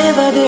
ദേവതേ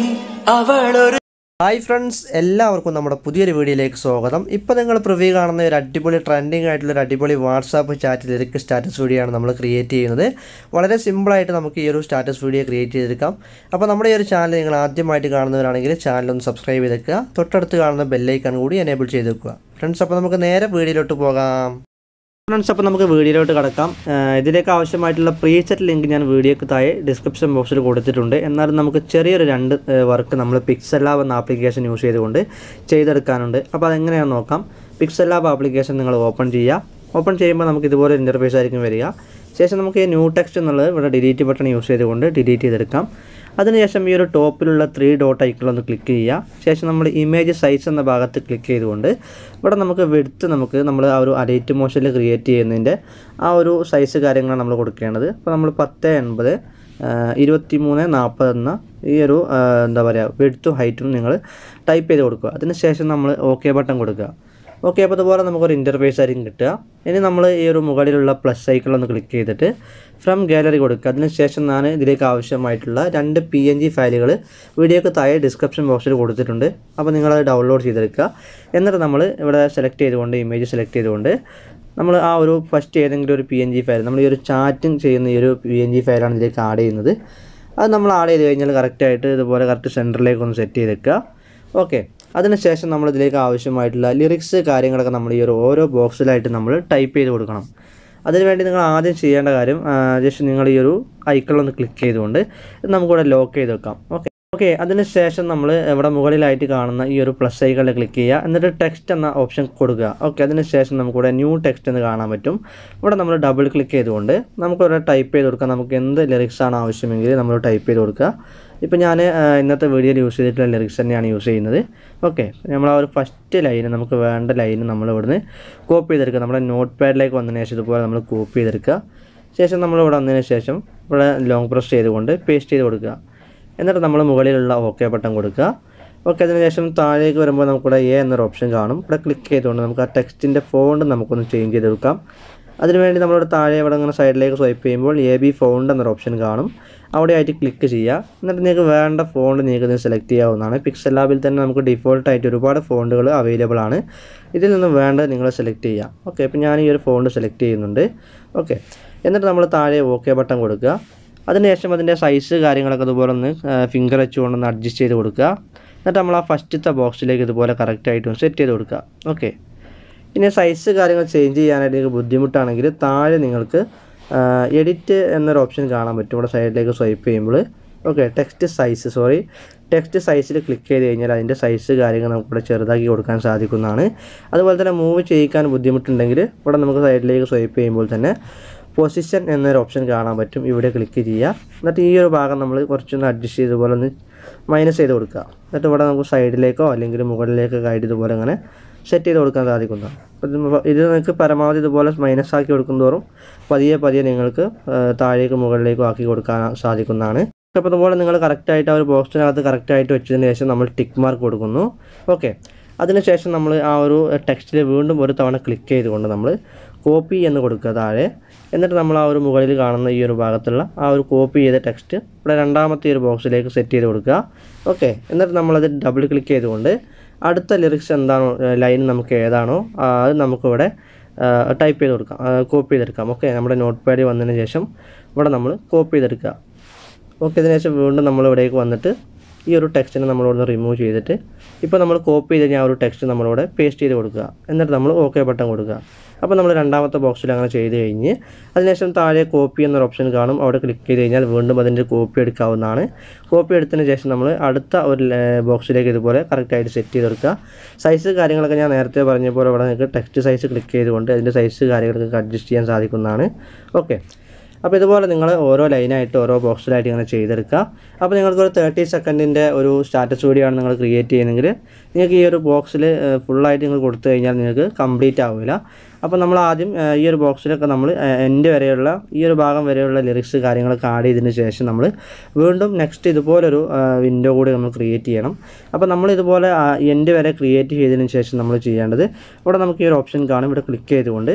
അവളൊരു hi friends എല്ലാവർക്കും നമ്മുടെ പുതിയൊരു വീഡിയോയിലേക്ക് സ്വാഗതം ഇപ്പോൾ നിങ്ങൾ പ്രിവ്യൂ കാണുന്ന ഒരു അടിപൊളി ട്രെൻഡിങ് ആയിട്ടുള്ള ഒരു അടിപൊളി WhatsApp chat lyric status video ആണ് നമ്മൾ ക്രിയേറ്റ് ചെയ്യുന്നത് വളരെ സിമ്പിളായിട്ട് നമുക്ക് ഈ ഒരു സ്റ്റാറ്റസ് വീഡിയോ ക്രിയേറ്റ് ചെയ്തെടുക്കാം അപ്പോൾ നമ്മുടെ ഈ ഒരു ചാനൽ നിങ്ങൾ ആദ്യമായിട്ട് കാണുന്നവരാണെങ്കിൽ ചാനൽ ഒന്ന് സബ്സ്ക്രൈബ് ചെയ്തേക്കുക തൊട്ടടുത്ത് കാണുന്ന ബെല്ലൈക്കൺ കൂടി എനേബിൾ ചെയ്ത് വെക്കുക ഫ്രണ്ട്സ് അപ്പോൾ നമുക്ക് നേരെ വീഡിയോയിലോട്ട് പോകാം ഫ്രണ്ട്സ് അപ്പോൾ നമുക്ക് വീഡിയോയിലോട്ട് കിടക്കാം ഏഹ് ഇതിലേക്ക് ആവശ്യമായിട്ടുള്ള പ്രീസെറ്റ് ലിങ്ക് ഞാൻ വീഡിയോക്ക് താഴെ ഡിസ്ക്രിപ്ഷൻ ബോക്സിൽ കൊടുത്തിട്ടുണ്ട് എന്നാലും നമുക്ക് ചെറിയൊരു രണ്ട് വർക്ക് നമ്മൾ പിക്സൽ ലാബ് എന്ന ആപ്ലിക്കേഷൻ യൂസ് ചെയ്തുകൊണ്ട് ചെയ്തെടുക്കാനുണ്ട് അപ്പോൾ അതെങ്ങനെയാണെന്ന് നോക്കാം പിക്സൽ ലാബ് ആപ്ലിക്കേഷൻ നിങ്ങൾ ഓപ്പൺ ചെയ്യുക ഓപ്പൺ ചെയ്യുമ്പോൾ നമുക്ക് ഇതുപോലെ ഇൻ്റർഫേസ് ആയിരിക്കും വരിക ശേഷം നമുക്ക് ഈ ന്യൂ ടെക്സ്റ്റ് എന്നുള്ളത് ഇവിടെ ഡിലീറ്റ് ബട്ടൺ യൂസ് ചെയ്തുകൊണ്ട് ഡിലീറ്റ് ചെയ്തെടുക്കാം അതിനുശേഷം ഈ ഒരു ടോപ്പിലുള്ള ത്രീ ഡോട്ട് ഐക്കണിൽ ഒന്ന് ക്ലിക്ക് ചെയ്യുക ശേഷം നമ്മൾ ഇമേജ് സൈസ് എന്ന ഭാഗത്ത് ക്ലിക്ക് ചെയ്തുകൊണ്ട് ഇവിടെ നമുക്ക് വിടുത്ത് നമുക്ക് നമ്മൾ ആ ഒരു അഡേറ്റ് മോഷനിൽ ക്രിയേറ്റ് ചെയ്യുന്നതിൻ്റെ ആ ഒരു സൈസ് കാര്യങ്ങളാണ് നമ്മൾ കൊടുക്കേണ്ടത് അപ്പോൾ നമ്മൾ പത്ത് എൺപത് ഇരുപത്തി മൂന്ന് നാൽപ്പത് എന്ന ഈ ഒരു ആ, എന്താ പറയുക വിടുത്തും ഹൈറ്റും നിങ്ങൾ ടൈപ്പ് ചെയ്ത് കൊടുക്കുക അതിനുശേഷം നമ്മൾ ഓക്കെ ബട്ടൺ കൊടുക്കുക ഓക്കെ അപ്പോൾ അതുപോലെ നമുക്കൊരു ഇൻ്റർഫേസ് ആയിരിക്കും കിട്ടുക ഇനി നമ്മൾ ഈ ഒരു മുകളിലുള്ള പ്ലസ് സൈക്കിൾ ഒന്ന് ക്ലിക്ക് ചെയ്തിട്ട് ഫ്രം ഗാലറി കൊടുക്കുക അതിനുശേഷം ഞാൻ ഇതിലേക്ക് ആവശ്യമായിട്ടുള്ള രണ്ട് പി എൻ ജി ഫയലുകൾ വീഡിയോക്ക് താഴെ ഡിസ്ക്രിപ്ഷൻ ബോക്സിൽ കൊടുത്തിട്ടുണ്ട് അപ്പോൾ നിങ്ങളത് ഡൗൺലോഡ് ചെയ്തെടുക്കുക എന്നിട്ട് നമ്മൾ ഇവിടെ സെലക്ട് ചെയ്തുകൊണ്ട് ഇമേജ് സെലക്ട് ചെയ്തുകൊണ്ട് നമ്മൾ ആ ഒരു ഫസ്റ്റ് ഏതെങ്കിലും ഒരു പി എൻ ജി ഫയൽ നമ്മൾ ഈ ഒരു ചാറ്റിംഗ് ചെയ്യുന്ന ഈ ഒരു പി എൻ ജി ഫയലാണ് ഇതിലേക്ക് ആഡ് ചെയ്യുന്നത് അത് നമ്മൾ ആഡ് ചെയ്ത് കഴിഞ്ഞാൽ കറക്റ്റായിട്ട് ഇതുപോലെ കറക്റ്റ് സെൻറ്ററിലേക്ക് ഒന്ന് സെറ്റ് ചെയ്തേക്കുക ഓക്കെ അതിനുശേഷം നമ്മൾ ഇതിലേക്ക് ആവശ്യമായിട്ടുള്ള ലിറിക്സ് കാര്യങ്ങളൊക്കെ നമ്മൾ ഈ ഒരു ഓരോ ബോക്സിലായിട്ട് നമ്മൾ ടൈപ്പ് ചെയ്ത് കൊടുക്കണം അതിനുവേണ്ടി നിങ്ങൾ ആദ്യം ചെയ്യേണ്ട കാര്യം ജസ്റ്റ് നിങ്ങൾ ഈ ഒരു ഐക്കണിലൊന്ന് ക്ലിക്ക് ചെയ്തുകൊണ്ട് ഇത് നമുക്കിവിടെ ലോക്ക് ചെയ്ത് വെക്കാം ഓക്കെ ഓക്കെ അതിനുശേഷം നമ്മൾ ഇവിടെ മുകളിലായിട്ട് കാണുന്ന ഈ ഒരു പ്ലസ് ഐക്കണിൽ ക്ലിക്ക് ചെയ്യുക എന്നിട്ട് ടെക്സ്റ്റ് എന്ന ഓപ്ഷൻ കൊടുക്കുക ഓക്കെ അതിനുശേഷം നമുക്കിവിടെ ന്യൂ ടെക്സ്റ്റ് എന്ന് കാണാൻ പറ്റും ഇവിടെ നമ്മൾ ഡബിൾ ക്ലിക്ക് ചെയ്തുകൊണ്ട് നമുക്കിവിടെ ടൈപ്പ് ചെയ്ത് കൊടുക്കാം നമുക്ക് എന്ത് ലിറിക്സ് ആണ് ആവശ്യമെങ്കിൽ നമ്മൾ ടൈപ്പ് ചെയ്ത് കൊടുക്കുക ഇപ്പോൾ ഞാൻ ഇന്നത്തെ വീഡിയോയിൽ യൂസ് ചെയ്തിട്ടുള്ള ലിറിക്സ് തന്നെയാണ് യൂസ് ചെയ്യുന്നത് ഓക്കെ നമ്മൾ ആ ഒരു ഫസ്റ്റ് ലൈന് നമുക്ക് വേണ്ട ലൈന് നമ്മൾ ഇവിടുന്ന് കോപ്പി ചെയ്തെടുക്കുക നമ്മുടെ നോട്ട് പാഡിലേക്ക് വന്നതിന് ശേഷം ഇതുപോലെ നമ്മൾ കോപ്പി ചെയ്തെടുക്കുക ശേഷം നമ്മൾ ഇവിടെ വന്നതിന് ശേഷം ഇവിടെ ലോങ് പ്രസ് ചെയ്തുകൊണ്ട് പേസ്റ്റ് ചെയ്ത് കൊടുക്കുക എന്നിട്ട് നമ്മൾ മുകളിലുള്ള ഓക്കെ ബട്ടൺ കൊടുക്കുക ഓക്കെ അതിനുശേഷം താഴേക്ക് വരുമ്പോൾ നമുക്കിവിടെ എ എന്നൊരു ഓപ്ഷൻ കാണും ഇവിടെ ക്ലിക്ക് ചെയ്തുകൊണ്ട് നമുക്ക് ആ ടെക്സ്റ്റിൻ്റെ ഫോണ്ട് നമുക്കൊന്ന് ചേഞ്ച് ചെയ്ത് കൊടുക്കാം അതിനുവേണ്ടി നമ്മളിവിടെ താഴെ ഇവിടെ ഇങ്ങനെ സൈഡിലേക്ക് സ്വൈപ്പ് ചെയ്യുമ്പോൾ എ ബി ഫോണ്ട് എന്നൊരു ഓപ്ഷൻ കാണും അവിടെ ആയിട്ട് ക്ലിക്ക് ചെയ്യുക എന്നിട്ട് നിങ്ങൾക്ക് വേണ്ട ഫോണ്ട് നിങ്ങൾക്ക് ഇത് സെലക്ട് ചെയ്യാവുന്നതാണ് പിക്സൽ ലാബിൽ തന്നെ നമുക്ക് ഡിഫോൾട്ടായിട്ട് ഒരുപാട് ഫോണ്ടുകൾ അവൈലബിൾ ആണ് ഇതിൽ നിന്ന് വേണ്ടത് നിങ്ങൾ സെലക്ട് ചെയ്യുക ഓക്കെ ഇപ്പോൾ ഞാൻ ഈ ഒരു ഫോണ്ട് സെലക്ട് ചെയ്യുന്നുണ്ട് ഓക്കെ എന്നിട്ട് നമ്മൾ താഴെ ഓക്കെ ബട്ടൺ കൊടുക്കുക അതിനുശേഷം അതിൻ്റെ സൈസ് കാര്യങ്ങളൊക്കെ ഇതുപോലെ ഒന്ന് ഫിംഗർ വെച്ചുകൊണ്ട് ഒന്ന് അഡ്ജസ്റ്റ് ചെയ്ത് കൊടുക്കുക എന്നിട്ട് നമ്മൾ ആ ഫസ്റ്റത്തെ ബോക്സിലേക്ക് ഇതുപോലെ കറക്റ്റായിട്ട് ഒന്ന് സെറ്റ് ചെയ്ത് കൊടുക്കുക ഓക്കെ ഇനി സൈസ് കാര്യങ്ങൾ ചേഞ്ച് ചെയ്യാനായിട്ട് നിങ്ങൾക്ക് ബുദ്ധിമുട്ടാണെങ്കിൽ താഴെ നിങ്ങൾക്ക് എഡിറ്റ് എന്നൊരു ഓപ്ഷൻ കാണാൻ പറ്റും ഇവിടെ സൈഡിലേക്ക് സ്വൈപ്പ് ചെയ്യുമ്പോൾ okay text size sorry text സൈസിൽ ക്ലിക്ക് ചെയ്ത് കഴിഞ്ഞാൽ അതിൻ്റെ സൈസ് കാര്യങ്ങൾ നമുക്കിവിടെ ചെറുതാക്കി കൊടുക്കാൻ സാധിക്കുന്നതാണ് അതുപോലെ തന്നെ മൂവ് ചെയ്യിക്കാൻ ബുദ്ധിമുട്ടുണ്ടെങ്കിൽ ഇവിടെ നമുക്ക് സൈഡിലേക്ക് സ്വൈപ്പ് ചെയ്യുമ്പോൾ തന്നെ പൊസിഷൻ എന്നൊരു ഓപ്ഷൻ കാണാൻ പറ്റും ഇവിടെ ക്ലിക്ക് ചെയ്യുക എന്നിട്ട് ഈ ഒരു ഭാഗം നമ്മൾ കുറച്ചൊന്ന് അഡ്ജസ്റ്റ് ചെയ്ത് പോലെ ഒന്ന് മൈനസ് ചെയ്ത് കൊടുക്കുക എന്നിട്ട് ഇവിടെ നമുക്ക് സൈഡിലേക്കോ അല്ലെങ്കിൽ മുകളിലേക്കോ ആയിട്ട് ഇതുപോലെ അങ്ങനെ സെറ്റ് ചെയ്ത് കൊടുക്കാൻ സാധിക്കുന്നതാണ് അപ്പോൾ ഇത് മ- ഇത് നിങ്ങൾക്ക് പരമാവധി ഇതുപോലെ മൈനസ് ആക്കി കൊടുക്കുന്തോറും പതിയെ പതിയെ നിങ്ങൾക്ക് ആ, താഴേക്ക് മുകളിലേക്കും ആക്കി കൊടുക്കാൻ സാധിക്കുന്നതാണ് അപ്പോൾ അതുപോലെ നിങ്ങൾ കറക്റ്റായിട്ട് ആ ഒരു ബോക്സിനകത്ത് കറക്റ്റായിട്ട് വെച്ചതിന് ശേഷം നമ്മൾ ടിക്ക് മാർക്ക് കൊടുക്കുന്നു ഓക്കെ അതിനുശേഷം നമ്മൾ ആ ഒരു ടെക്സ്റ്റിൽ വീണ്ടും ഒരു തവണ ക്ലിക്ക് ചെയ്തുകൊണ്ട് നമ്മൾ കോപ്പി എന്ന് കൊടുക്കുക താഴെ എന്നിട്ട് നമ്മൾ ആ ഒരു മുകളിൽ കാണുന്ന ഈ ഒരു ഭാഗത്തുള്ള ആ ഒരു കോപ്പി ചെയ്ത ടെക്സ്റ്റ് ഇവിടെ രണ്ടാമത്തെ ഈ ഒരു ബോക്സിലേക്ക് സെറ്റ് ചെയ്ത് കൊടുക്കുക ഓക്കെ എന്നിട്ട് നമ്മളത് ഡബിൾ ക്ലിക്ക് ചെയ്തുകൊണ്ട് അടുത്ത ലിറിക്സ് എന്താണോ ലൈൻ നമുക്ക് ഏതാണോ ആ, അത് നമുക്കിവിടെ ടൈപ്പ് ചെയ്ത് കൊടുക്കാം കോപ്പി ചെയ്തെടുക്കാം ഓക്കെ നമ്മുടെ നോട്ട് പാഡിൽ വന്നതിന് ശേഷം ഇവിടെ നമ്മൾ കോപ്പി ചെയ്തെടുക്കുക ഓക്കെ അതിനുശേഷം വീണ്ടും നമ്മൾ ഇവിടേക്ക് വന്നിട്ട് ഈ ഒരു ടെക്സ്റ്റിനെ നമ്മളിവിടെ റിമൂവ് ചെയ്തിട്ട് ഇപ്പോൾ നമ്മൾ കോപ്പി ചെയ്ത് കഴിഞ്ഞാൽ ആ ഒരു ടെക്സ്റ്റ് നമ്മളിവിടെ പേസ്റ്റ് ചെയ്ത് കൊടുക്കുക എന്നിട്ട് നമ്മൾ ഓക്കെ ബട്ടൺ കൊടുക്കുക അപ്പോൾ നമ്മൾ രണ്ടാമത്തെ ബോക്സിൽ അങ്ങനെ ചെയ്ത് കഴിഞ്ഞ് അതിനുശേഷം താഴെ കോപ്പി എന്നൊരു ഓപ്ഷൻ കാണും അവിടെ ക്ലിക്ക് ചെയ്ത് കഴിഞ്ഞാൽ വീണ്ടും അതിൻ്റെ കോപ്പി എടുക്കാവുന്നതാണ് കോപ്പി എടുത്തതിന് ശേഷം നമ്മൾ അടുത്ത ഒരു ബോക്സിലേക്ക് ഇതുപോലെ കറക്റ്റായിട്ട് സെറ്റ് ചെയ്ത് കൊടുക്കുക സൈസ് കാര്യങ്ങളൊക്കെ ഞാൻ നേരത്തെ പറഞ്ഞ പോലെ ഇവിടെ നിങ്ങൾക്ക് ടെക്സ്റ്റ് സൈസ് ക്ലിക്ക് ചെയ്തുകൊണ്ട് അതിൻ്റെ സൈസ് കാര്യങ്ങളൊക്കെ അഡ്ജസ്റ്റ് ചെയ്യാൻ സാധിക്കുന്നതാണ് ഓക്കെ അപ്പോൾ ഇതുപോലെ നിങ്ങൾ ഓരോ ലൈനായിട്ട് ഓരോ ബോക്സിലായിട്ട് ഇങ്ങനെ ചെയ്തെടുക്കുക അപ്പോൾ നിങ്ങൾക്ക് ഒരു തേർട്ടി സെക്കൻഡിൻ്റെ ഒരു സ്റ്റാറ്റസ് വീഡിയോ ആണ് നിങ്ങൾ ക്രിയേറ്റ് ചെയ്യുന്നതെങ്കിൽ നിങ്ങൾക്ക് ഈ ഒരു ബോക്സിൽ ഫുള്ളായിട്ട് നിങ്ങൾ കൊടുത്തു കഴിഞ്ഞാൽ നിങ്ങൾക്ക് കംപ്ലീറ്റ് ആവില്ല അപ്പോൾ നമ്മൾ ആദ്യം ആ, ഈ ഒരു ബോക്സിലൊക്കെ നമ്മൾ എൻ്റെ വരെയുള്ള ഈ ഒരു ഭാഗം വരെയുള്ള ലിറിക്സ് കാര്യങ്ങളൊക്കെ ആഡ് ചെയ്തതിന് ശേഷം നമ്മൾ വീണ്ടും നെക്സ്റ്റ് ഇതുപോലൊരു വിൻഡോ കൂടി നമ്മൾ ക്രിയേറ്റ് ചെയ്യണം അപ്പോൾ നമ്മൾ ഇതുപോലെ എൻ്റെ വരെ ക്രിയേറ്റ് ചെയ്തതിന് ശേഷം നമ്മൾ ചെയ്യേണ്ടത് ഇവിടെ നമുക്ക് ഈ ഒരു ഓപ്ഷൻ കാണും ഇവിടെ ക്ലിക്ക് ചെയ്തുകൊണ്ട്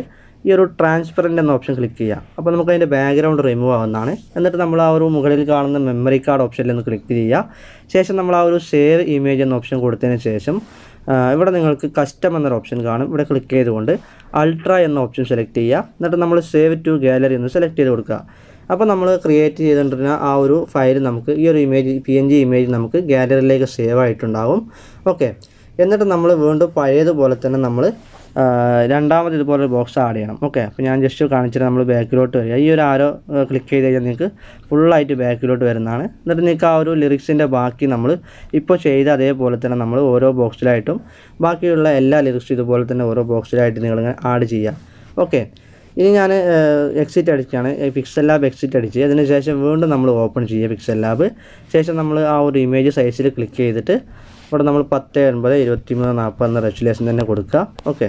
ഈ ഒരു ട്രാൻസ്പെറൻ്റ് എന്ന ഓപ്ഷൻ ക്ലിക്ക് ചെയ്യുക അപ്പോൾ നമുക്ക് അതിൻ്റെ ബാക്ക്ഗ്രൗണ്ട് റിമൂവ് ആവുന്നതാണ് എന്നിട്ട് നമ്മൾ ആ ഒരു മുകളിൽ കാണുന്ന മെമ്മറി കാർഡ് ഓപ്ഷനിൽ ഒന്ന് ക്ലിക്ക് ചെയ്യുക ശേഷം നമ്മൾ ആ ഒരു സേവ് ഇമേജ് എന്ന ഓപ്ഷൻ കൊടുത്തതിന് ശേഷം ആ, ഇവിടെ നിങ്ങൾക്ക് കസ്റ്റം എന്നൊരു ഓപ്ഷൻ കാണും ഇവിടെ ക്ലിക്ക് ചെയ്തുകൊണ്ട് അൾട്ര എന്ന ഓപ്ഷൻ സെലക്ട് ചെയ്യുക എന്നിട്ട് നമ്മൾ സേവ് ടു ഗാലറി എന്ന് സെലക്ട് ചെയ്ത് കൊടുക്കുക അപ്പോൾ നമ്മൾ ക്രിയേറ്റ് ചെയ്തുകൊണ്ടിരുന്ന ആ ഒരു ഫയൽ നമുക്ക് ഈ ഒരു image P N G image നമുക്ക് ഗാലറിയിലേക്ക് സേവ് ആയിട്ടുണ്ടാവും ഓക്കെ എന്നിട്ട് നമ്മൾ വീണ്ടും പഴയതുപോലെ തന്നെ നമ്മൾ രണ്ടാമത് ഇതുപോലെ ബോക്സ് ആഡ് ചെയ്യണം ഓക്കെ അപ്പോൾ ഞാൻ ജസ്റ്റ് കാണിച്ചിട്ട് നമ്മൾ ബാക്കിലോട്ട് വരിക ഈ ഒരു ആരോ ക്ലിക്ക് ചെയ്ത് കഴിഞ്ഞാൽ നിങ്ങൾക്ക് ഫുള്ളായിട്ട് ബാക്കിലോട്ട് വരുന്നതാണ് എന്നിട്ട് നിങ്ങൾക്ക് ആ ഒരു ലിറിക്സിൻ്റെ ബാക്കി നമ്മൾ ഇപ്പോൾ ചെയ്ത അതേപോലെ തന്നെ നമ്മൾ ഓരോ ബോക്സിലായിട്ടും ബാക്കിയുള്ള എല്ലാ ലിറിക്സും ഇതുപോലെ തന്നെ ഓരോ ബോക്സിലായിട്ട് നിങ്ങൾ ആഡ് ചെയ്യുക ഓക്കെ ഇനി ഞാൻ എക്സിറ്റ് അടിച്ചാണ് പിക്സൽ ലാബ് എക്സിറ്റ് അടിച്ച് അതിന് ശേഷം വീണ്ടും നമ്മൾ ഓപ്പൺ ചെയ്യുക പിക്സൽ ലാബ് ശേഷം നമ്മൾ ആ ഒരു ഇമേജ് സൈസിൽ ക്ലിക്ക് ചെയ്തിട്ട് ഇവിടെ നമ്മൾ പത്ത് എൺപത് ഇരുപത്തി മൂന്ന് നാൽപ്പത് എന്ന റെച്ചുലേഷൻ തന്നെ കൊടുക്കുക ഓക്കെ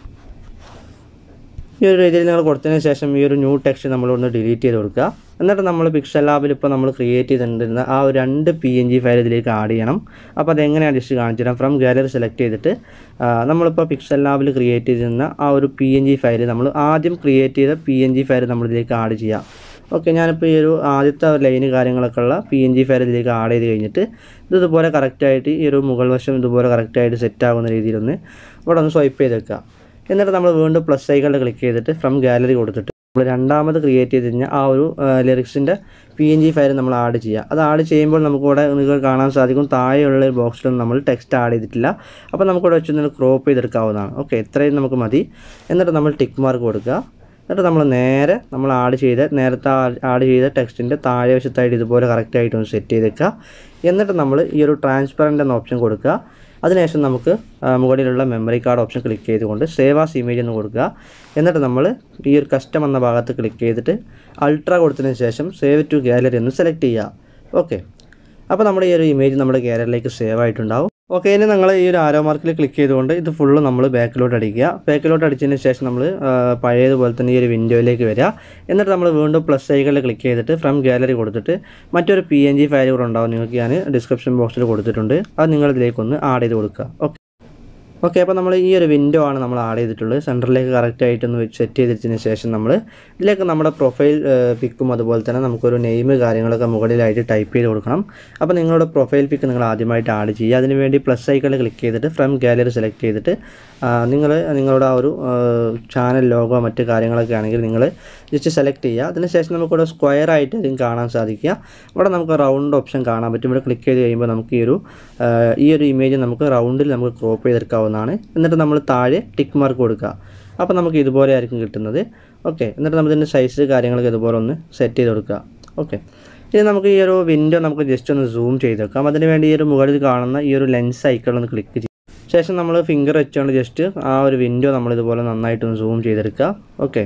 ഈ ഒരു രീതിയിൽ നിങ്ങൾ കൊടുത്തതിന് ശേഷം ഈ ഒരു ന്യൂ ടെക്സ്റ്റ് നമ്മളൊന്ന് ഡിലീറ്റ് ചെയ്ത് കൊടുക്കുക എന്നിട്ട് നമ്മൾ പിക്സൽ ലാബിൽ ഇപ്പോൾ നമ്മൾ ക്രിയേറ്റ് ചെയ്തിട്ടുണ്ടിരുന്ന ആ ഒരു രണ്ട് പി എൻ ജി ഫയൽ ഇതിലേക്ക് ആഡ് ചെയ്യണം അപ്പോൾ അതെങ്ങനെയാണ് ജസ്റ്റ് കാണിച്ചു തരാം ഫ്രം ഗാലറി സെലക്ട് ചെയ്തിട്ട് ആ, നമ്മളിപ്പോൾ പിക്സൽ ലാബിൽ ക്രിയേറ്റ് ചെയ്തിരുന്ന ആ ഒരു പി എൻ ജി ഫയൽ നമ്മൾ ആദ്യം ക്രിയേറ്റ് ചെയ്ത പി എൻ ജി ഫയൽ നമ്മളിതിലേക്ക് ആഡ് ചെയ്യാം ഓക്കെ ഞാനിപ്പോൾ ഈ ഒരു ആദ്യത്തെ ലൈന് കാര്യങ്ങളൊക്കെ ഉള്ള പി എൻ ജി ഫയൽ ഇതിലേക്ക് ആഡ് ചെയ്ത് കഴിഞ്ഞിട്ട് ഇത് ഇതുപോലെ കറക്റ്റായിട്ട് ഈ ഒരു മുകൾ വശം ഇതുപോലെ കറക്റ്റായിട്ട് സെറ്റ് ആകുന്ന രീതിയിലൊന്ന് ഇവിടെ ഒന്ന് സ്വൈപ്പ് ചെയ്ത് വെക്കുക എന്നിട്ട് നമ്മൾ വീണ്ടും പ്ലസ് ഐക്കണിൽ ക്ലിക്ക് ചെയ്തിട്ട് ഫ്രം ഗാലറി കൊടുത്തിട്ട് നമ്മൾ രണ്ടാമത് ക്രിയേറ്റ് ചെയ്ത് കഴിഞ്ഞാൽ ആ ഒരു ലിറിക്സിൻ്റെ പി എൻ ജി ഫയൽ നമ്മൾ ആഡ് ചെയ്യുക അത് ആഡ് ചെയ്യുമ്പോൾ നമുക്കിവിടെ നിങ്ങൾക്ക് കാണാൻ സാധിക്കും താഴെയുള്ള ഒരു ബോക്സിലൊന്നും നമ്മൾ ടെക്സ്റ്റ് ആഡ് ചെയ്തിട്ടില്ല അപ്പോൾ നമുക്കിവിടെ വെച്ചൊന്ന് ക്രോപ്പ് ചെയ്തെടുക്കാവുന്നതാണ് ഓക്കെ ഇത്രയും നമുക്ക് മതി എന്നിട്ട് നമ്മൾ ടിക്ക് മാർക്ക് കൊടുക്കുക എന്നിട്ട് നമ്മൾ നേരെ നമ്മൾ ആഡ് ചെയ്ത നേരത്തെ ആഡ് ചെയ്ത ടെക്സ്റ്റിൻ്റെ താഴെ വശത്തായിട്ട് ഇതുപോലെ കറക്റ്റായിട്ട് ഒന്ന് സെറ്റ് ചെയ്തേക്കുക എന്നിട്ട് നമ്മൾ ഈ ഒരു ട്രാൻസ്പെറൻ്റ് എന്ന ഓപ്ഷൻ കൊടുക്കുക അതിനുശേഷം നമുക്ക് ആ, മുകളിലുള്ള മെമ്മറി കാർഡ് ഓപ്ഷൻ ക്ലിക്ക് ചെയ്തുകൊണ്ട് സേവ് ആസ് ഇമേജ് എന്ന് കൊടുക്കുക എന്നിട്ട് നമ്മൾ ഈ ഒരു കസ്റ്റം എന്ന ഭാഗത്ത് ക്ലിക്ക് ചെയ്തിട്ട് അൾട്ര കൊടുത്തതിന് ശേഷം സേവ് ടു ഗാലറി എന്ന് സെലക്ട് ചെയ്യുക ഓക്കെ അപ്പോൾ നമ്മുടെ ഈ ഒരു ഇമേജ് നമ്മുടെ ഗാലറിയിലേക്ക് സേവ് ആയിട്ടുണ്ടാവും ഓക്കെ ഇനി നിങ്ങൾ ഈ ഒരു ആരോ മാർക്കിൽ ക്ലിക്ക് ചെയ്തുകൊണ്ട് ഇത് ഫുള്ള് നമ്മൾ ബാക്കിലോട്ട് അടിക്കുക ബാക്കിലോട്ട് അടിച്ചതിന് ശേഷം നമ്മൾ പഴയതുപോലെ തന്നെ ഈ ഒരു വിൻഡോയിലേക്ക് വരിക എന്നിട്ട് നമ്മൾ വീണ്ടും പ്ലസ് ഐകളിൽ ക്ലിക്ക് ചെയ്തിട്ട് ഫ്രം ഗാലറി കൊടുത്തിട്ട് മറ്റൊരു പി എൻ ജി ഫയൽ കൂടെ ഉണ്ടാവും നിങ്ങൾക്ക് ഞാൻ ഡിസ്ക്രിപ്ഷൻ ബോക്സിൽ കൊടുത്തിട്ടുണ്ട് അത് നിങ്ങൾ ഇതിലേക്കൊന്ന് ആഡ് ചെയ്ത് കൊടുക്കുക ഓക്കെ ഓക്കെ അപ്പോൾ നമ്മൾ ഈ ഒരു വിൻഡോ ആണ് നമ്മൾ ആഡ് ചെയ്തിട്ടുള്ളത് സെൻറ്ററിലേക്ക് കറക്റ്റ് ഒന്ന് സെറ്റ് ചെയ്തിട്ടതിന് ശേഷം നമ്മൾ ഇതിലേക്ക് നമ്മുടെ പ്രൊഫൈൽ പിക്കും അതുപോലെ തന്നെ നമുക്കൊരു നെയിം കാര്യങ്ങളൊക്കെ മുകളിലായിട്ട് ടൈപ്പ് ചെയ്ത് കൊടുക്കണം അപ്പോൾ നിങ്ങളുടെ പ്രൊഫൈൽ പിക്ക് നിങ്ങൾ ആദ്യമായിട്ട് ആഡ് ചെയ്യുക അതിനുവേണ്ടി പ്ലസ് ഐക്കണിൽ ക്ലിക്ക് ചെയ്തിട്ട് ഫ്രം ഗാലറി സെലക്ട് ചെയ്തിട്ട് നിങ്ങൾ നിങ്ങളുടെ ആ ഒരു ചാനൽ ലോഗോ മറ്റ് കാര്യങ്ങളൊക്കെ ആണെങ്കിൽ നിങ്ങൾ ജസ്റ്റ് സെലക്ട് ചെയ്യുക അതിനുശേഷം നമുക്കിവിടെ സ്ക്വയർ ആയിട്ട് ആയിരിക്കും കാണാൻ സാധിക്കുക ഇവിടെ നമുക്ക് റൗണ്ട് ഓപ്ഷൻ കാണാൻ പറ്റും ഇവിടെ ക്ലിക്ക് ചെയ്ത് കഴിയുമ്പോൾ നമുക്ക് ഈ ഒരു ആ, ഈ ഒരു ഇമേജ് നമുക്ക് റൗണ്ടിൽ നമുക്ക് ക്രോപ്പ് ചെയ്തെടുക്കാവുന്നതാണ് എന്നിട്ട് നമ്മൾ താഴെ ടിക്ക് മാർക്ക് കൊടുക്കുക അപ്പോൾ നമുക്ക് ഇതുപോലെ ആയിരിക്കും കിട്ടുന്നത് ഓക്കെ എന്നിട്ട് നമ്മൾ ഇതിൻ്റെ സൈസ് കാര്യങ്ങളൊക്കെ ഇതുപോലെ ഒന്ന് സെറ്റ് ചെയ്ത് കൊടുക്കുക ഓക്കെ ഇനി നമുക്ക് ഈ ഒരു വിൻഡോ നമുക്ക് ജസ്റ്റ് ഒന്ന് സൂം ചെയ്തെടുക്കാം അതിന് വേണ്ടി ഈ ഒരു മുകളിൽ കാണുന്ന ഈ ഒരു ലെൻസ് ഐക്കൺ ഒന്ന് ക്ലിക്ക് ചെയ്യും ശേഷം നമ്മൾ ഫിംഗർ വെച്ചുകൊണ്ട് ജസ്റ്റ് ആ ഒരു വിൻഡോ നമ്മൾ ഇതുപോലെ നന്നായിട്ടൊന്ന് സൂം ചെയ്തെടുക്കുക ഓക്കെ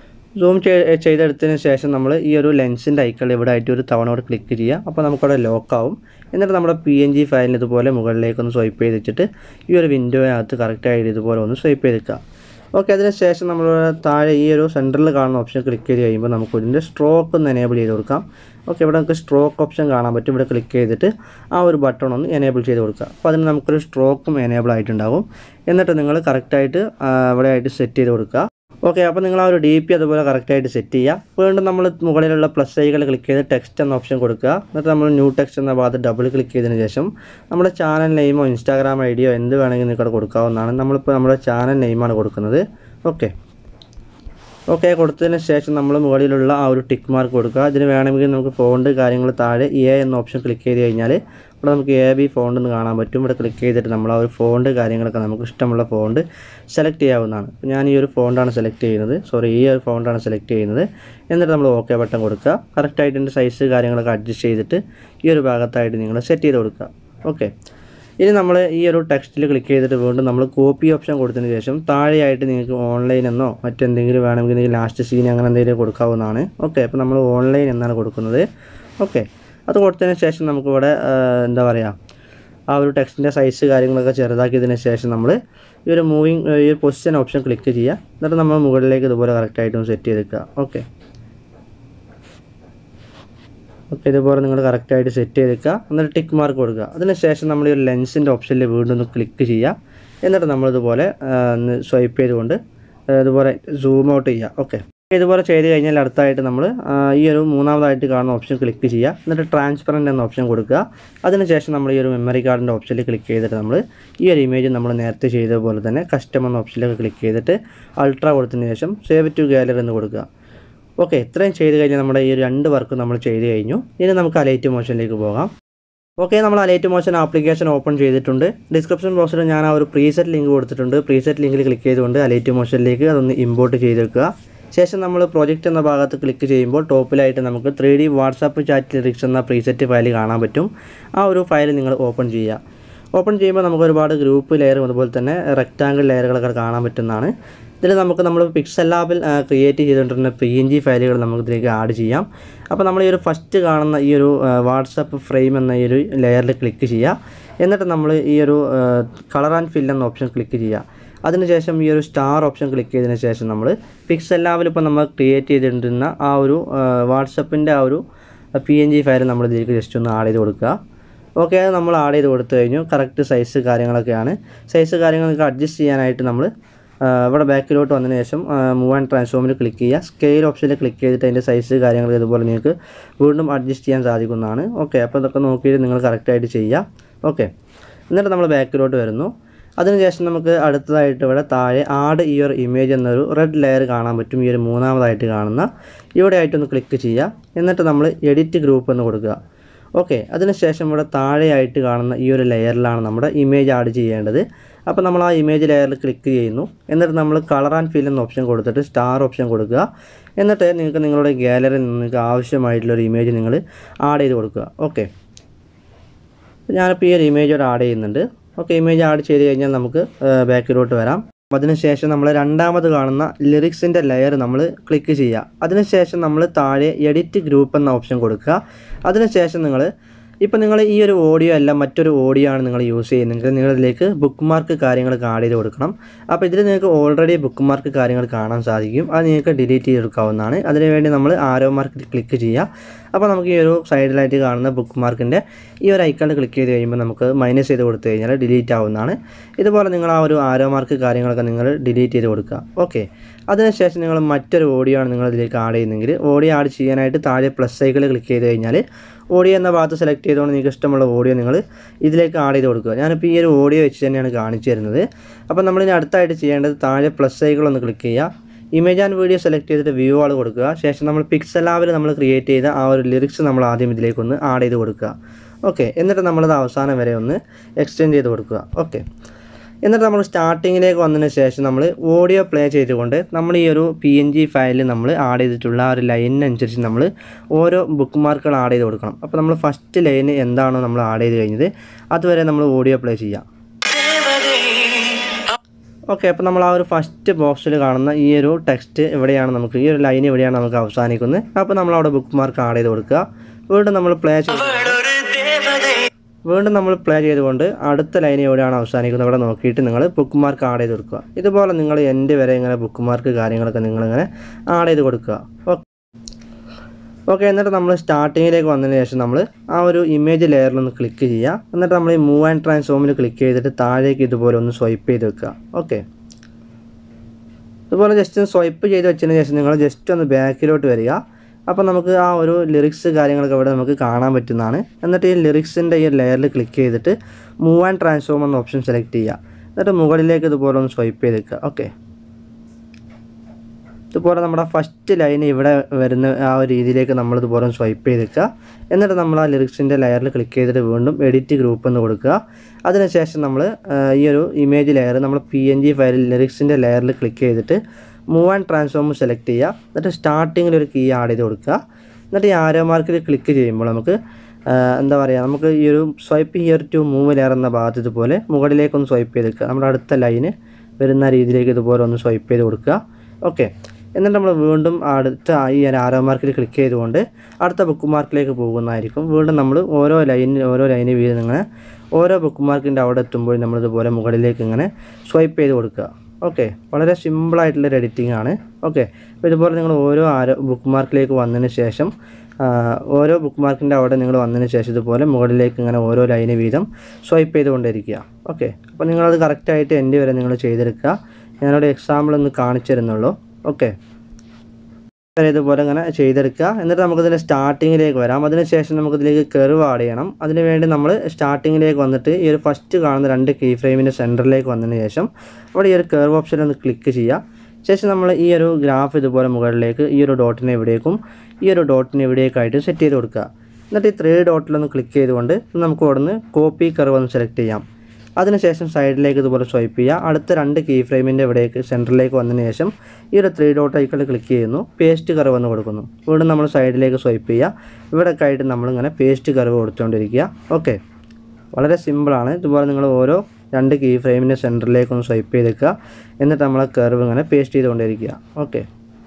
സൂം ചെയ്തെടുത്തതിന് ശേഷം നമ്മൾ ഈ ഒരു ലെൻസിൻ്റെ ഐക്കൺ ഇവിടെ ആയിട്ട് ഒരു തവണ കൂടെ ക്ലിക്ക് ചെയ്യുക അപ്പോൾ നമുക്കവിടെ ലോക്കാവും എന്നിട്ട് നമ്മുടെ പി എൻ ജി ഫയലിന് ഇതുപോലെ മുകളിലേക്കൊന്ന് സ്വൈപ്പ് ചെയ്ത് വെച്ചിട്ട് ഈ ഒരു വിൻഡോയിനകത്ത് കറക്റ്റായിട്ട് ഇതുപോലെ ഒന്ന് സ്വൈപ്പ് ചെയ്തെടുക്കുക ഓക്കെ അതിന് ശേഷം നമ്മൾ താഴെ ഈ ഒരു സെൻറ്ററിൽ കാണുന്ന ഓപ്ഷൻ ക്ലിക്ക് ചെയ്ത് കഴിയുമ്പോൾ നമുക്ക് ഇതിൻ്റെ സ്ട്രോക്ക് ഒന്ന് എനേബിൾ ചെയ്ത് കൊടുക്കാം ഓക്കെ ഇവിടെ നമുക്ക് സ്ട്രോക്ക് ഓപ്ഷൻ കാണാൻ പറ്റും ഇവിടെ ക്ലിക്ക് ചെയ്തിട്ട് ആ ഒരു ബട്ടൺ ഒന്ന് എനേബിൾ ചെയ്ത് കൊടുക്കുക അപ്പോൾ അതിന് നമുക്കൊരു സ്ട്രോക്കും എനേബിൾ ആയിട്ടുണ്ടാകും എന്നിട്ട് നിങ്ങൾ കറക്റ്റായിട്ട് ഇവിടെ ആയിട്ട് സെറ്റ് ചെയ്ത് കൊടുക്കുക ഓക്കെ അപ്പോൾ നിങ്ങൾ ആ ഒരു ഡി പി അതുപോലെ കറക്റ്റായിട്ട് സെറ്റ് ചെയ്യുക വീണ്ടും നമ്മൾ മുകളിലുള്ള പ്ലസ് ഐകൾ ക്ലിക്ക് ചെയ്ത് ടെക്സ്റ്റ് എന്ന ഓപ്ഷൻ കൊടുക്കുക എന്നിട്ട് നമ്മൾ ന്യൂ ടെക്സ്റ്റ് എന്ന ഭാഗത്ത് ഡബിൾ ക്ലിക്ക് ചെയ്തതിന് ശേഷം നമ്മുടെ ചാനൽ നെയിമോ ഇൻസ്റ്റാഗ്രാം ഐ ഡിയോ എന്ത് വേണമെങ്കിലും നിങ്ങൾക്ക് അവിടെ കൊടുക്കാവുന്നതാണ് നമ്മളിപ്പോൾ നമ്മുടെ ചാനൽ നെയിമാണ് കൊടുക്കുന്നത് ഓക്കെ ഓക്കെ കൊടുത്തതിന് ശേഷം നമ്മൾ മുകളിലുള്ള ആ ഒരു ടിക്ക് മാർക്ക് കൊടുക്കുക അതിന് വേണമെങ്കിൽ നമുക്ക് ഫോണ്ട് കാര്യങ്ങൾ താഴെ എ എന്ന ഓപ്ഷൻ ക്ലിക്ക് ചെയ്ത് കഴിഞ്ഞാൽ ഇവിടെ നമുക്ക് എ ബി ഫോണ്ട് എന്ന് കാണാൻ പറ്റും ഇവിടെ ക്ലിക്ക് ചെയ്തിട്ട് നമ്മൾ ആ ഒരു ഫോണ്ട് കാര്യങ്ങളൊക്കെ നമുക്ക് ഇഷ്ടമുള്ള ഫോണ്ട് സെലക്ട് ചെയ്യാവുന്നതാണ് അപ്പോൾ ഞാൻ ഈ ഒരു ഫോണ്ടാണ് സെലക്ട് ചെയ്യുന്നത് സോറി ഈ ഒരു ഫോണ്ടാണ് സെലക്ട് ചെയ്യുന്നത് എന്നിട്ട് നമ്മൾ ഓക്കെ ബട്ടൺ കൊടുക്കുക കറക്റ്റായിട്ട് ഇതിൻ്റെ സൈസ് കാര്യങ്ങളൊക്കെ അഡ്ജസ്റ്റ് ചെയ്തിട്ട് ഈ ഒരു ഭാഗത്തായിട്ട് നിങ്ങൾ സെറ്റ് ചെയ്ത് കൊടുക്കുക ഓക്കെ ഇനി നമ്മൾ ഈ ഒരു ടെക്സ്റ്റിൽ ക്ലിക്ക് ചെയ്തിട്ട് വീണ്ടും നമ്മൾ കോപ്പി ഓപ്ഷൻ കൊടുത്തതിന് ശേഷം താഴെയായിട്ട് നിങ്ങൾക്ക് ഓൺലൈൻ എന്നോ മറ്റെന്തെങ്കിലും വേണമെങ്കിൽ നിങ്ങൾക്ക് ലാസ്റ്റ് സീൻ അങ്ങനെ എന്തെങ്കിലും കൊടുക്കാവുന്നതാണ് ഓക്കെ അപ്പോൾ നമ്മൾ ഓൺലൈൻ എന്നാണ് കൊടുക്കുന്നത് ഓക്കെ അത് കൊടുത്തതിന് ശേഷം നമുക്കിവിടെ ആ, എന്താ പറയുക ആ ഒരു ടെക്സ്റ്റിൻ്റെ സൈസ് കാര്യങ്ങളൊക്കെ ചെറുതാക്കിയതിന് ശേഷം നമ്മൾ ഈ ഒരു മൂവിങ് ഈ ഒരു പൊസിഷൻ ഓപ്ഷൻ ക്ലിക്ക് ചെയ്യുക എന്നിട്ട് നമ്മൾ മുകളിലേക്ക് ഇതുപോലെ കറക്റ്റായിട്ടും സെറ്റ് ചെയ്തെക്കുക ഓക്കെ ഓക്കെ ഇതുപോലെ നിങ്ങൾ കറക്റ്റായിട്ട് സെറ്റ് ചെയ്തേക്കുക എന്നിട്ട് ടിക്ക് മാർക്ക് കൊടുക്കുക അതിനുശേഷം നമ്മൾ ഈ ഒരു ലെൻസിൻ്റെ ഓപ്ഷനിൽ വീണ്ടും ഒന്ന് ക്ലിക്ക് ചെയ്യുക എന്നിട്ട് നമ്മളിതുപോലെ ആ, ഒന്ന് സ്വൈപ്പ് ചെയ്തുകൊണ്ട് ഏഹ് ഇതുപോലെ സൂം ഔട്ട് ചെയ്യുക ഓക്കെ ഇതുപോലെ ചെയ്ത് കഴിഞ്ഞാൽ അടുത്തായിട്ട് നമ്മൾ ഈ ഒരു മൂന്നാമതായിട്ട് കാണുന്ന ഓപ്ഷൻ ക്ലിക്ക് ചെയ്യുക എന്നിട്ട് ട്രാൻസ്പെറൻറ്റ് എന്ന ഓപ്ഷൻ കൊടുക്കുക അതിനുശേഷം നമ്മൾ ഈ ഒരു മെമ്മറി കാർഡിൻ്റെ ഓപ്ഷനിൽ ക്ലിക്ക് ചെയ്തിട്ട് നമ്മൾ ഈ ഒരു ഇമേജ് നമ്മൾ നേരത്തെ ചെയ്ത പോലെ തന്നെ കസ്റ്റം എന്ന ഓപ്ഷനിലേക്ക് ക്ലിക്ക് ചെയ്തിട്ട് അൾട്ര കൊടുത്തതിന് ശേഷം സേവ് ടു ഗാലറി എന്ന് കൊടുക്കുക ഓക്കെ ഇത്രയും ചെയ്ത് കഴിഞ്ഞാൽ നമ്മുടെ ഈ ഒരു രണ്ട് വർക്ക് നമ്മൾ ചെയ്ത് കഴിഞ്ഞു ഇനി നമുക്ക് അലൈറ്റ് മോഷനിലേക്ക് പോകാം ഓക്കെ നമ്മൾ അലൈറ്റ് മോഷൻ ആപ്ലിക്കേഷൻ ഓപ്പൺ ചെയ്തിട്ടുണ്ട് ഡിസ്ക്രിപ്ഷൻ ബോക്സിൽ ഞാൻ ആ ഒരു പ്രീസെറ്റ് ലിങ്ക് കൊടുത്തിട്ടുണ്ട് പ്രീസെറ്റ് ലിങ്കിൽ ക്ലിക്ക് ചെയ്തുകൊണ്ട് അലൈറ്റ് മോഷനിലേക്ക് അതൊന്ന് ഇമ്പോർട്ട് ചെയ്തെടുക്കുക ശേഷം നമ്മൾ പ്രോജക്റ്റ് എന്ന ഭാഗത്ത് ക്ലിക്ക് ചെയ്യുമ്പോൾ ടോപ്പിലായിട്ട് നമുക്ക് three D WhatsApp chat lyrics എന്ന പ്രീസെറ്റ് ഫയൽ കാണാൻ പറ്റും ആ ഒരു ഫയൽ നിങ്ങൾ ഓപ്പൺ ചെയ്യുക ഓപ്പൺ ചെയ്യുമ്പോൾ നമുക്ക് ഒരുപാട് ഗ്രൂപ്പ് ലെയറും അതുപോലെ തന്നെ റെക്റ്റാങ്കിൾ ലെയറുകളൊക്കെ കാണാൻ പറ്റുന്നതാണ് ഇതിൽ നമുക്ക് നമ്മൾ പിക്സൽ ലാബിൽ ക്രിയേറ്റ് ചെയ്തുകൊണ്ടിരുന്ന പി എൻ ജി ഫയലുകൾ നമുക്ക് ഇതിലേക്ക് ആഡ് ചെയ്യാം അപ്പോൾ നമ്മൾ ഈ ഒരു ഫസ്റ്റ് കാണുന്ന ഈ ഒരു വാട്സപ്പ് ഫ്രെയിം എന്ന ഈ ഒരു ലെയറിൽ ക്ലിക്ക് ചെയ്യുക എന്നിട്ട് നമ്മൾ ഈ ഒരു കളർ ആൻഡ് ഫിൽ എന്ന ഓപ്ഷൻ ക്ലിക്ക് ചെയ്യുക അതിനുശേഷം ഈ ഒരു സ്റ്റാർ ഓപ്ഷൻ ക്ലിക്ക് ചെയ്തതിന് ശേഷം നമ്മൾ പിക്സൽ ലാബിൽ ഇപ്പോൾ നമ്മൾ ക്രിയേറ്റ് ചെയ്തിട്ടുണ്ടിരുന്ന ആ ഒരു വാട്സപ്പിൻ്റെ ആ ഒരു പി എൻ ജി ഫയൽ നമ്മൾ ഇതിലേക്ക് ജസ്റ്റ് ഒന്ന് ആഡ് ചെയ്ത് കൊടുക്കുക ഓക്കെ അത് നമ്മൾ ആഡ് ചെയ്ത് കൊടുത്തു കഴിഞ്ഞു കറക്റ്റ് സൈസ് കാര്യങ്ങളൊക്കെയാണ് സൈസ് കാര്യങ്ങളൊക്കെ അഡ്ജസ്റ്റ് ചെയ്യാനായിട്ട് നമ്മൾ ആ, ഇവിടെ ബാക്കിലോട്ട് വന്നതിന് ശേഷം മൂവ് ആൻഡ് ട്രാൻസ്ഫോമിൽ ക്ലിക്ക് ചെയ്യുക സ്കെയിൽ ഓപ്ഷനിൽ ക്ലിക്ക് ചെയ്തിട്ട് അതിൻ്റെ സൈസ് കാര്യങ്ങൾ ഇതുപോലെ നിങ്ങൾക്ക് വീണ്ടും അഡ്ജസ്റ്റ് ചെയ്യാൻ സാധിക്കുന്നതാണ് ഓക്കെ അപ്പോൾ ഇതൊക്കെ നോക്കിയിട്ട് നിങ്ങൾ കറക്റ്റായിട്ട് ചെയ്യുക ഓക്കെ എന്നിട്ട് നമ്മൾ ബാക്കിലോട്ട് വരുന്നു അതിനുശേഷം നമുക്ക് അടുത്തതായിട്ട് ഇവിടെ താഴെ ആഡ് ഇയർ ഇമേജ് എന്നൊരു റെഡ് ലെയർ കാണാൻ പറ്റും ഈ ഒരു മൂന്നാമതായിട്ട് കാണുന്ന ഇവിടെ ആയിട്ടൊന്ന് ക്ലിക്ക് ചെയ്യുക എന്നിട്ട് നമ്മൾ എഡിറ്റ് ഗ്രൂപ്പ് എന്ന് കൊടുക്കുക ഓക്കെ അതിനുശേഷം ഇവിടെ താഴെയായിട്ട് കാണുന്ന ഈ ഒരു ലെയറിലാണ് നമ്മുടെ ഇമേജ് ആഡ് ചെയ്യേണ്ടത് അപ്പോൾ നമ്മൾ ആ ഇമേജ് ലെയറിൽ ക്ലിക്ക് ചെയ്യുന്നു എന്നിട്ട് നമ്മൾ കളർ ആൻഡ് ഫിൽ എന്ന ഓപ്ഷൻ കൊടുത്തിട്ട് സ്റ്റാർ ഓപ്ഷൻ കൊടുക്കുക എന്നിട്ട് നിങ്ങൾക്ക് നിങ്ങളുടെ ഗാലറിയിൽ നിന്ന് നിങ്ങൾക്ക് ആവശ്യമായിട്ടുള്ള ഒരു ഇമേജ് നിങ്ങൾ ആഡ് ചെയ്ത് കൊടുക്കുക ഓക്കെ ഞാനിപ്പോൾ ഈ ഒരു ഇമേജ് ഇവിടെ ആഡ് ചെയ്യുന്നുണ്ട് ഓക്കെ ഇമേജ് ആഡ് ചെയ്ത് കഴിഞ്ഞാൽ നമുക്ക് ബാക്കിലോട്ട് വരാം അതിനുശേഷം നമ്മൾ രണ്ടാമത് കാണുന്ന ലിറിക്സിൻ്റെ ലെയർ നമ്മൾ ക്ലിക്ക് ചെയ്യുക അതിനുശേഷം നമ്മൾ താഴെ എഡിറ്റ് ഗ്രൂപ്പ് എന്ന ഓപ്ഷൻ കൊടുക്കുക അതിനുശേഷം നിങ്ങൾ ഇപ്പോൾ നിങ്ങൾ ഈ ഒരു ഓഡിയോ അല്ല മറ്റൊരു ഓഡിയോ ആണ് നിങ്ങൾ യൂസ് ചെയ്യുന്നതെങ്കിൽ നിങ്ങളിതിലേക്ക് ബുക്ക് മാർക്ക് കാര്യങ്ങൾ ആഡ് ചെയ്ത് കൊടുക്കണം അപ്പോൾ ഇതിൽ നിങ്ങൾക്ക് ഓൾറെഡി ബുക്ക് മാർക്ക് കാര്യങ്ങൾ കാണാൻ സാധിക്കും അത് നിങ്ങൾക്ക് ഡിലീറ്റ് ചെയ്തെടുക്കാവുന്നതാണ് അതിനുവേണ്ടി നമ്മൾ ആരോ മാർക്ക് ക്ലിക്ക് ചെയ്യുക അപ്പോൾ നമുക്ക് ഈ ഒരു സൈഡിലായിട്ട് കാണുന്ന ബുക്ക് മാർക്കിൻ്റെ ഈ ഒരു ഐക്കണിൽ ക്ലിക്ക് ചെയ്ത് കഴിയുമ്പോൾ നമുക്ക് മൈനസ് ചെയ്ത് കൊടുത്തു കഴിഞ്ഞാൽ ഡിലീറ്റ് ആവുന്നതാണ് ഇതുപോലെ നിങ്ങൾ ആ ഒരു ആരോ മാർക്ക് കാര്യങ്ങളൊക്കെ നിങ്ങൾ ഡിലീറ്റ് ചെയ്ത് കൊടുക്കുക ഓക്കെ അതിനുശേഷം നിങ്ങൾ മറ്റൊരു ഓഡിയോ ആണ് നിങ്ങൾ ഇതിലേക്ക് ആഡ് ചെയ്യുന്നെങ്കിൽ ഓഡിയോ ആഡ് ചെയ്യാനായിട്ട് താഴെ പ്ലസ് സൈക്കിൾ ക്ലിക്ക് ചെയ്ത് കഴിഞ്ഞാൽ ഓഡിയോ എന്ന ഭാഗത്ത് സെലക്ട് ചെയ്തുകൊണ്ട് നിങ്ങൾക്ക് ഇഷ്ടമുള്ള ഓഡിയോ നിങ്ങൾ ഇതിലേക്ക് ആഡ് ചെയ്ത് കൊടുക്കുക ഞാനിപ്പോൾ ഈ ഒരു ഓഡിയോ വെച്ച് തന്നെയാണ് കാണിച്ചു തരുന്നത് അപ്പോൾ നമ്മളിനി അടുത്തായിട്ട് ചെയ്യേണ്ടത് താഴെ പ്ലസ് സൈക്കിൾ ഒന്ന് ക്ലിക്ക് ചെയ്യുക ഇമേജ് ആൻഡ് വീഡിയോ സെലക്ട് ചെയ്തിട്ട് വ്യൂ ആൾ കൊടുക്കുക ശേഷം നമ്മൾ പിക്സൽ ലാബിൽ നമ്മൾ ക്രിയേറ്റ് ചെയ്ത ആ ഒരു ലിറിക്സ് നമ്മൾ ആദ്യം ഇതിലേക്ക് ഒന്ന് ആഡ് ചെയ്ത് കൊടുക്കുക ഓക്കെ എന്നിട്ട് നമ്മളത് അവസാനം വരെ ഒന്ന് എക്സ്റ്റെൻഡ് ചെയ്ത് കൊടുക്കുക ഓക്കെ എന്നിട്ട് നമ്മൾ സ്റ്റാർട്ടിങ്ങിലേക്ക് വന്നതിന് ശേഷം നമ്മൾ ഓഡിയോ പ്ലേ ചെയ്തുകൊണ്ട് നമ്മൾ ഈ ഒരു പി എൻ ജി ഫയലിൽ നമ്മൾ ആഡ് ചെയ്തിട്ടുള്ള ആ ഒരു ലൈനിനനുസരിച്ച് നമ്മൾ ഓരോ ബുക്ക് മാർക്കുകൾ ആഡ് ചെയ്ത് കൊടുക്കണം അപ്പോൾ നമ്മൾ ഫസ്റ്റ് ലൈൻ എന്താണോ നമ്മൾ ആഡ് ചെയ്ത് കഴിഞ്ഞത് അതുവരെ നമ്മൾ ഓഡിയോ പ്ലേ ചെയ്യാം ഓക്കെ അപ്പോൾ നമ്മൾ ആ ഒരു ഫസ്റ്റ് ബോക്സിൽ കാണുന്ന ഈ ഒരു ടെക്സ്റ്റ് എവിടെയാണ് നമുക്ക് ഈ ഒരു ലൈൻ എവിടെയാണ് നമുക്ക് അവസാനിക്കുന്നത് അപ്പോൾ നമ്മൾ അവിടെ ബുക്ക് മാർക്ക് ആഡ് ചെയ്ത് കൊടുക്കുക വീണ്ടും നമ്മൾ പ്ലേ ചെയ്ത് അവളൊരു ദേവതേ വീണ്ടും നമ്മൾ പ്ലേ ചെയ്തുകൊണ്ട് അടുത്ത ലൈൻ എവിടെയാണ് അവസാനിക്കുന്നത് അവിടെ നോക്കിയിട്ട് നിങ്ങൾ ബുക്ക് മാർക്ക് ആഡ് ചെയ്ത് കൊടുക്കുക ഇതുപോലെ നിങ്ങൾ എൻ്റെ വരെ ഇങ്ങനെ ബുക്ക് മാർക്ക് കാര്യങ്ങളൊക്കെ നിങ്ങളിങ്ങനെ ആഡ് ചെയ്ത് കൊടുക്കുക ഓക്കെ ഓക്കെ എന്നിട്ട് നമ്മൾ സ്റ്റാർട്ടിങ്ങിലേക്ക് വന്നതിന് ശേഷം നമ്മൾ ആ ഒരു ഇമേജ് ലെയറിൽ ഒന്ന് ക്ലിക്ക് ചെയ്യുക എന്നിട്ട് നമ്മൾ ഈ മൂവ് ആൻഡ് ട്രാൻസ്ഫോമിൽ ക്ലിക്ക് ചെയ്തിട്ട് താഴേക്ക് ഇതുപോലെ ഒന്ന് സ്വൈപ്പ് ചെയ്ത് വെക്കുക ഓക്കെ ഇതുപോലെ ജസ്റ്റ് ഒന്ന് സ്വൈപ്പ് ചെയ്ത് വെച്ചതിന് ശേഷം നിങ്ങൾ ജസ്റ്റ് ഒന്ന് ബാക്കിലോട്ട് വരിക അപ്പോൾ നമുക്ക് ആ ഒരു ലിറിക്സ് കാര്യങ്ങളൊക്കെ ഇവിടെ നമുക്ക് കാണാൻ പറ്റുന്നതാണ് എന്നിട്ട് ഈ ലിറിക്സിൻ്റെ ഈ ലെയറിൽ ക്ലിക്ക് ചെയ്തിട്ട് മൂവ് ആൻഡ് ട്രാൻസ്ഫോം എന്ന ഓപ്ഷൻ സെലക്ട് ചെയ്യുക എന്നിട്ട് മുകളിലേക്ക് ഇതുപോലെ ഒന്ന് സ്വൈപ്പ് ചെയ്ത് വെക്കുക ഓക്കെ ഇതുപോലെ നമ്മുടെ ഫസ്റ്റ് ലൈൻ ഇവിടെ വരുന്ന ആ ഒരു രീതിയിലേക്ക് നമ്മൾ ഇതുപോലെ സ്വൈപ്പ് ചെയ്ത് വെക്കുക എന്നിട്ട് നമ്മൾ ആ ലിറിക്സിൻ്റെ ലെയറിൽ ക്ലിക്ക് ചെയ്തിട്ട് വീണ്ടും എഡിറ്റ് ഗ്രൂപ്പ് എന്ന് കൊടുക്കുക അതിനുശേഷം നമ്മൾ ഈ ഒരു ഇമേജ് ലെയർ നമ്മൾ പി എൻ ജി ഫയലിൽ ലിറിക്സിൻ്റെ ലെയറിൽ ക്ലിക്ക് ചെയ്തിട്ട് മൂവ് ആൻഡ് ട്രാൻസ്ഫോം സെലക്ട് ചെയ്യുക എന്നിട്ട് സ്റ്റാർട്ടിങ്ങിൽ ഒരു കീ ആഡ് ചെയ്ത് കൊടുക്കുക എന്നിട്ട് ഈ ആരോ മാർക്കിൽ ക്ലിക്ക് ചെയ്യുമ്പോൾ നമുക്ക് ആ, എന്താ പറയുക നമുക്ക് ഈ ഒരു swipe here to move layer എന്ന ഭാഗത്ത് ഇതുപോലെ മുകളിലേക്കൊന്ന് സ്വൈപ്പ് ചെയ്ത് വെക്കുക നമ്മുടെ അടുത്ത ലൈന് വരുന്ന രീതിയിലേക്ക് ഇതുപോലെ ഒന്ന് സ്വൈപ്പ് ചെയ്ത് കൊടുക്കുക ഓക്കെ എന്നിട്ട് നമ്മൾ വീണ്ടും അടുത്ത ഈ ഒരു ആരോ മാർക്കിൽ ക്ലിക്ക് ചെയ്തുകൊണ്ട് അടുത്ത ബുക്ക് മാർക്കിലേക്ക് പോകുന്നതായിരിക്കും വീണ്ടും നമ്മൾ ഓരോ ലൈനിൽ ഓരോ ലൈന് വീതം ഇങ്ങനെ ഓരോ ബുക്ക് മാർക്കിൻ്റെ അവിടെ എത്തുമ്പോൾ നമ്മളിതുപോലെ മുകളിലേക്ക് ഇങ്ങനെ സ്വൈപ്പ് ചെയ്ത് കൊടുക്കുക ഓക്കെ വളരെ സിമ്പിളായിട്ടുള്ളൊരു എഡിറ്റിംഗ് ആണ് ഓക്കെ അപ്പോൾ ഇതുപോലെ നിങ്ങൾ ഓരോ ആരോ ബുക്ക് മാർക്കിലേക്ക് വന്നതിന് ശേഷം ആ, ഓരോ ബുക്ക് മാർക്കിൻ്റെ അവിടെ നിങ്ങൾ വന്നതിന് ശേഷം ഇതുപോലെ മുകളിലേക്ക് ഇങ്ങനെ ഓരോ ലൈന് വീതം സ്വൈപ്പ് ചെയ്തുകൊണ്ടിരിക്കുക ഓക്കെ അപ്പോൾ നിങ്ങളത് കറക്റ്റായിട്ട് എൻ്റെ വരെ നിങ്ങൾ ചെയ്തെടുക്കുക ഞാനൊരു എക്സാമ്പിൾ ഒന്ന് കാണിച്ചു തരുന്നുള്ളൂ ഓക്കെ ഇതുപോലെ ഇങ്ങനെ ചെയ്തെടുക്കുക എന്നിട്ട് നമുക്കിതിൻ്റെ സ്റ്റാർട്ടിങ്ങിലേക്ക് വരാം അതിനുശേഷം നമുക്കിതിലേക്ക് കെർവ് ആഡ് ചെയ്യണം അതിന് വേണ്ടി നമ്മൾ സ്റ്റാർട്ടിങ്ങിലേക്ക് വന്നിട്ട് ഈ ഒരു ഫസ്റ്റ് കാണുന്ന രണ്ട് കീ ഫ്രെയിമിൻ്റെ സെൻറ്ററിലേക്ക് വന്നതിന് ശേഷം അവിടെ ഈ ഒരു കെർവ് ഓപ്ഷൻ ഒന്ന് ക്ലിക്ക് ചെയ്യുക ശേഷം നമ്മൾ ഈ ഒരു ഗ്രാഫ് ഇതുപോലെ മുകളിലേക്ക് ഈ ഒരു ഡോട്ടിനെ എവിടേക്കും ഈ ഒരു ഡോട്ടിനെ എവിടേക്കായിട്ട് സെറ്റ് ചെയ്ത് കൊടുക്കുക എന്നിട്ട് ഈ ത്രീ ഡോട്ടിലൊന്ന് ക്ലിക്ക് ചെയ്തുകൊണ്ട് നമുക്ക് അവിടുന്ന് കോപ്പി കർവ് ഒന്ന് സെലക്ട് ചെയ്യാം അതിനുശേഷം സൈഡിലേക്ക് ഇതുപോലെ സ്വൈപ്പ് ചെയ്യുക അടുത്ത രണ്ട് കീ ഫ്രെയിമിൻ്റെ ഇവിടേക്ക് സെൻറ്ററിലേക്ക് വന്നതിന് ശേഷം ഈ ഒരു ത്രീ ഡോട്ട് ഐക്കണിൽ ക്ലിക്ക് ചെയ്യുന്നു പേസ്റ്റ് കർവ് എന്ന് കൊടുക്കുന്നു വീണ്ടും നമ്മൾ സൈഡിലേക്ക് സ്വൈപ്പ് ചെയ്യുക ഇവിടെയൊക്കെ ആയിട്ട് നമ്മളിങ്ങനെ പേസ്റ്റ് കർവ് കൊടുത്തുകൊണ്ടിരിക്കുക ഓക്കെ വളരെ സിമ്പിളാണ് ഇതുപോലെ നിങ്ങൾ ഓരോ രണ്ട് കീ ഫ്രെയിമിൻ്റെ സെൻറ്ററിലേക്ക് ഒന്ന് സ്വൈപ്പ് ചെയ്തേക്കുക എന്നിട്ട് നമ്മൾ കർവ് ഇങ്ങനെ പേസ്റ്റ് ചെയ്തുകൊണ്ടിരിക്കുക ഓക്കെ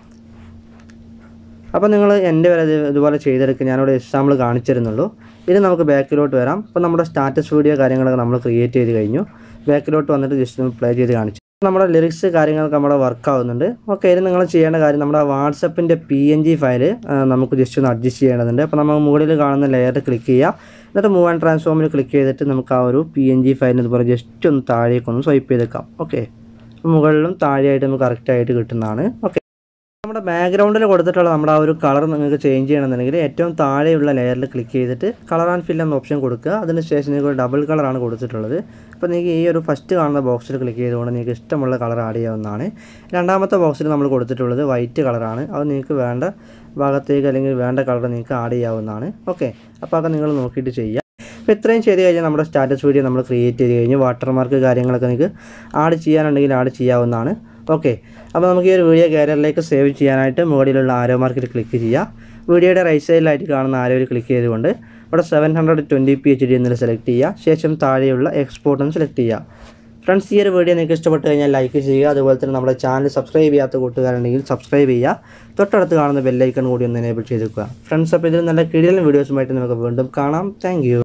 അപ്പോൾ നിങ്ങൾ എൻ്റെ വരെ ഇത് ഇതുപോലെ ചെയ്തെടുക്കുക ഞാനിവിടെ എക്സാമ്പിൾ കാണിച്ചിരുന്നുള്ളൂ ഇനി നമുക്ക് ബാക്കിലോട്ട് വരാം അപ്പോൾ നമ്മുടെ സ്റ്റാറ്റസ് വീഡിയോ കാര്യങ്ങളൊക്കെ നമ്മൾ ക്രിയേറ്റ് ചെയ്ത് കഴിഞ്ഞു ബാക്കിലോട്ട് വന്നിട്ട് ജസ്റ്റ് ഒന്ന് പ്ലേ ചെയ്ത് കാണിച്ചു നമ്മുടെ ലിറിക്സ് കാര്യങ്ങളൊക്കെ നമ്മുടെ വർക്ക് ആവുന്നുണ്ട് ഓക്കെ ഇത് നിങ്ങൾ ചെയ്യേണ്ട കാര്യം നമ്മുടെ വാട്സപ്പിൻ്റെ പി എൻ ജി ഫയൽ നമുക്ക് ജസ്റ്റ് ഒന്ന് അഡ്ജസ്റ്റ് ചെയ്യേണ്ടതുണ്ട് അപ്പോൾ നമ്മൾ മുകളിൽ കാണുന്ന ലെയർ ക്ലിക്ക് ചെയ്യുക എന്നിട്ട് മൂവ് ആൻഡ് ട്രാൻസ്ഫോമിൽ ക്ലിക്ക് ചെയ്തിട്ട് നമുക്ക് ആ ഒരു പി എൻ ജി ഫയലിന് ഇതുപോലെ ജസ്റ്റ് ഒന്ന് താഴേക്കൊന്ന് സ്വൈപ്പ് ചെയ്തേക്കാം ഓക്കെ മുകളിലും താഴെയായിട്ട് നമുക്ക് കറക്റ്റായിട്ട് കിട്ടുന്നതാണ് ഓക്കെ നമ്മുടെ ബാക്ക്ഗ്രൗണ്ടിൽ കൊടുത്തിട്ടുള്ള നമ്മുടെ ആ ഒരു കളർ നിങ്ങൾക്ക് ചേഞ്ച് ചെയ്യണമെന്നുണ്ടെങ്കിൽ ഏറ്റവും താഴെയുള്ള ലെയറിൽ ക്ലിക്ക് ചെയ്തിട്ട് കളർ ആൻഡ് ഫിൽ എന്ന ഓപ്ഷൻ കൊടുക്കുക അതിനുശേഷം നിങ്ങൾക്ക് ഒരു ഡബിൾ കളറാണ് കൊടുത്തിട്ടുള്ളത് അപ്പോൾ നിങ്ങൾക്ക് ഈ ഒരു ഫസ്റ്റ് കാണുന്ന ബോക്സിൽ ക്ലിക്ക് ചെയ്തുകൊണ്ട് നിങ്ങൾക്ക് ഇഷ്ടമുള്ള കളർ ആഡ് ചെയ്യാവുന്നതാണ് രണ്ടാമത്തെ ബോക്സിൽ നമ്മൾ കൊടുത്തിട്ടുള്ളത് വൈറ്റ് കളറാണ് അത് നിങ്ങൾക്ക് വേണ്ട ഭാഗത്തേക്ക് അല്ലെങ്കിൽ വേണ്ട കളർ നിങ്ങൾക്ക് ആഡ് ചെയ്യാവുന്നതാണ് ഓക്കെ അപ്പോൾ അതൊക്കെ നിങ്ങൾ നോക്കിയിട്ട് ചെയ്യുക അപ്പോൾ ഇത്രയും ചെയ്ത് കഴിഞ്ഞാൽ നമ്മുടെ സ്റ്റാറ്റസ് വീഡിയോ നമ്മൾ ക്രിയേറ്റ് ചെയ്ത് കഴിഞ്ഞ് വാട്ടർമാർക്ക് കാര്യങ്ങളൊക്കെ നിങ്ങൾക്ക് ആഡ് ചെയ്യാനുണ്ടെങ്കിൽ ആഡ് ചെയ്യാവുന്നതാണ് ഓക്കെ അപ്പോൾ നമുക്ക് ഈ ഒരു വീഡിയോ കാരിയറിലേക്ക് സേവ് ചെയ്യാനായിട്ട് മുകളിലുള്ള ആരോ മാർക്കിൽ ക്ലിക്ക് ചെയ്യുക വീഡിയോയുടെ റൈറ്റ് സൈഡിലായിട്ട് കാണുന്ന ആരോയിൽ ക്ലിക്ക് ചെയ്തുകൊണ്ട് ഇവിടെ seven hundred twenty P H D എന്നതിൽ സെലക്ട് ചെയ്യുക ശേഷം താഴെയുള്ള എക്സ്പോർട്ട് എന്ന് സെലക്ട് ചെയ്യുക ഫ്രണ്ട്സ് ഈ ഒരു വീഡിയോ നിങ്ങൾക്ക് ഇഷ്ടപ്പെട്ട് കഴിഞ്ഞാൽ ലൈക്ക് ചെയ്യുക അതുപോലെ തന്നെ നമ്മുടെ ചാനൽ സബ്സ്ക്രൈബ് ചെയ്യാത്ത കൂട്ടുകാരുണ്ടെങ്കിൽ സബ്സ്ക്രൈബ് ചെയ്യുക തൊട്ടടുത്ത് കാണുന്ന ബെല്ലൈക്കൺ കൂടി ഒന്ന് എനേബിൾ ചെയ്ത് വെക്കുക ഫ്രണ്ട്സ് അപ്പോൾ ഇതിൽ നല്ല കിടിലൻ വീഡിയോസുമായിട്ട് നമുക്ക് വീണ്ടും കാണാം താങ്ക്